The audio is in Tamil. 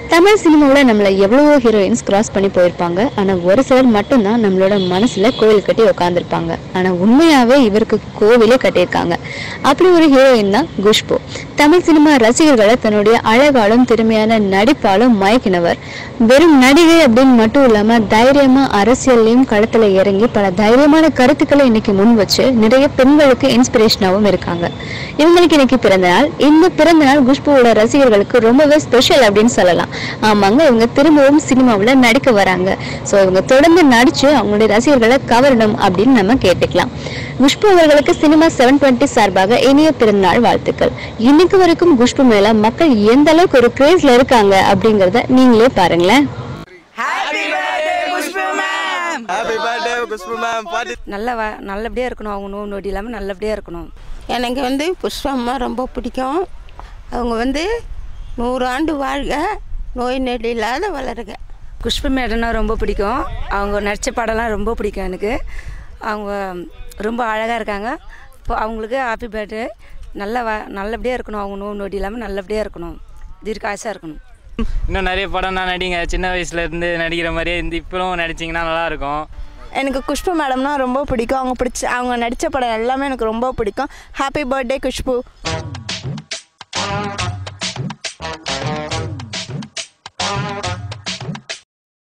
தமிழ் சினிமாவில் நம்மளை எவ்வளவோ ஹீரோயின்ஸ் கிராஸ் பண்ணி போயிருப்பாங்க ஆனால் ஒரு சிலர் மட்டும்தான் நம்மளோட மனசில் கோவில் கட்டி உட்காந்துருப்பாங்க ஆனால் உண்மையாகவே இவருக்கு கோவிலே கட்டியிருக்காங்க அப்படி ஒரு ஹீரோயின் தான் குஷ்பு தமிழ் சினிமா ரசிகர்களை தன்னுடைய அழகாலும் திறமையான நடிப்பாலும் மயக்கினவர் வெறும் நடிகை அப்படின்னு மட்டும் இல்லாமல் தைரியமாக அரசியல்லையும் களத்தில் இறங்கி பல தைரியமான கருத்துக்களை இன்னைக்கு முன் வச்சு நிறைய பெண்களுக்கு இன்ஸ்பிரேஷனாகவும் இருக்காங்க இவங்களுக்கு இன்னைக்கு பிறந்த நாள் இந்த பிறந்த நாள் குஷ்புவோட ரசிகர்களுக்கு ரொம்பவே ஸ்பெஷல் அப்படின்னு சொல்லலாம் ஆமாங்க இவங்க திரும்பவும் சினிமாவில் நடிக்க வராங்க ஸோ இவங்க தொடர்ந்து நடிச்சு அவங்களுடைய ரசிகர்களை கவரணும் அப்படின்னு நம்ம கேட்டுக்கலாம் குஷ்பு அவர்களுக்கு சினிமா செவன் டுவெண்ட்டி சார்பாக இனிய பிறந்தநாள் வாழ்த்துக்கள் இன்னைக்கு வரைக்கும் குஷ்பு மேல மக்கள் எந்த அளவுக்கு ஒரு கிரேஸ்ல இருக்காங்க அப்படிங்கறத நீங்களே பாருங்களேன் happy birthday Khushbu ma'am happy birthday Khushbu ma'am பாட்டு நல்ல வ நல்லபடியாக இருக்கணும் அவங்க நோய் நொடி இல்லாமல் நல்லபடியாக இருக்கணும் எனக்கு வந்து புஷ்பம்மா ரொம்ப பிடிக்கும் அவங்க வந்து நூறு ஆண்டு வாழ்க நோய் நொடி இல்லாத வளருக குஷ்பு மேடம்னா ரொம்ப பிடிக்கும் அவங்க நடித்த படம்லாம் ரொம்ப பிடிக்கும் எனக்கு அவங்க ரொம்ப அழகாக இருக்காங்க இப்போ அவங்களுக்கு ஹாப்பி பர்த்டே நல்ல வ நல்லபடியாக இருக்கணும் அவங்க நோய் நொடி இல்லாமல் நல்லபடியாக இருக்கணும் தீர்க்காசாக இருக்கணும் இன்னும் நிறைய படம் தான் நடிங்க சின்ன வயசுல இருந்து நடிக்கிற மாதிரியே இந்த இப்பவும் நடிச்சிங்கன்னா நல்லாயிருக்கும் எனக்கு குஷ்பு மேடம்னா ரொம்ப பிடிக்கும் அவங்க பிடிச்ச அவங்க நடித்த படம் எல்லாமே எனக்கு ரொம்ப பிடிக்கும் ஹாப்பி பர்த்டே குஷ்பு